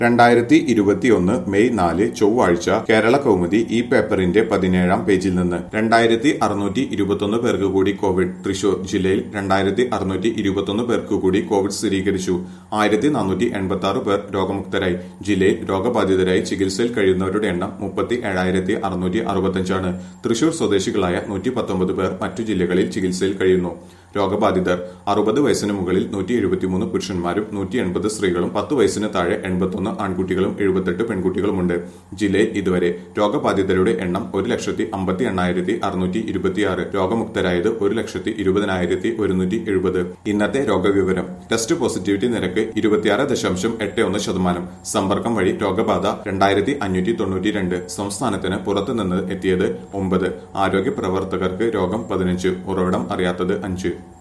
രണ്ടായിരത്തി ഇരുപത്തിയൊന്ന് മെയ് നാല് ചൊവ്വാഴ്ച കേരള കൗമുദി ഈ പേപ്പറിന്റെ പതിനേഴാം പേജിൽ നിന്ന് രണ്ടായിരത്തി അറുന്നൂറ്റി ഇരുപത്തൊന്ന് പേർക്ക് കൂടി കോവിഡ് തൃശൂർ ജില്ലയിൽ രണ്ടായിരത്തി അറുന്നൂറ്റി ഇരുപത്തൊന്ന് പേർക്ക് കൂടി കോവിഡ് സ്ഥിരീകരിച്ചു ആയിരത്തി നാനൂറ്റി എൺപത്തി ആറ് പേർ രോഗമുക്തരായി ജില്ലയിൽ രോഗബാധിതരായി ചികിത്സയിൽ കഴിയുന്നവരുടെ എണ്ണം മുപ്പത്തി ഏഴായിരത്തി അറുന്നൂറ്റി അറുപത്തഞ്ചാണ് തൃശൂർ സ്വദേശികളായ നൂറ്റി പത്തൊമ്പത് പേർ മറ്റു ജില്ലകളിൽ ചികിത്സയിൽ കഴിയുന്നു രോഗബാധിതർ അറുപത് വയസ്സിന് മുകളിൽ നൂറ്റി എഴുപത്തിമൂന്ന് പുരുഷന്മാരും നൂറ്റി എൺപത് സ്ത്രീകളും പത്ത് വയസ്സിന് താഴെ എൺപത്തൊന്ന് ആൺകുട്ടികളും എഴുപത്തെട്ട് പെൺകുട്ടികളുമുണ്ട് ജില്ലയിൽ ഇതുവരെ രോഗബാധിതരുടെ എണ്ണം ഒരു ലക്ഷത്തി അമ്പത്തി എണ്ണായിരത്തി അറുന്നൂറ്റി ഇരുപത്തിയാറ് രോഗമുക്തരായത് ഒരു ലക്ഷത്തി ഇരുപതിനായിരത്തി ഒരുന്നൂറ്റി എഴുപത് ഇന്നത്തെ രോഗവിവരം ടെസ്റ്റ് പോസിറ്റിവിറ്റി നിരക്ക് ഇരുപത്തിയാറ് ദശാംശം എട്ട് ഒന്ന് ശതമാനം സമ്പർക്കം വഴി രോഗബാധ രണ്ടായിരത്തി അഞ്ഞൂറ്റി തൊണ്ണൂറ്റി രണ്ട് സംസ്ഥാനത്തിന് പുറത്തുനിന്ന് എത്തിയത് ഒമ്പത് ആരോഗ്യ പ്രവർത്തകർക്ക് രോഗം പതിനഞ്ച് ഉറവിടം അറിയാത്തത് അഞ്ച്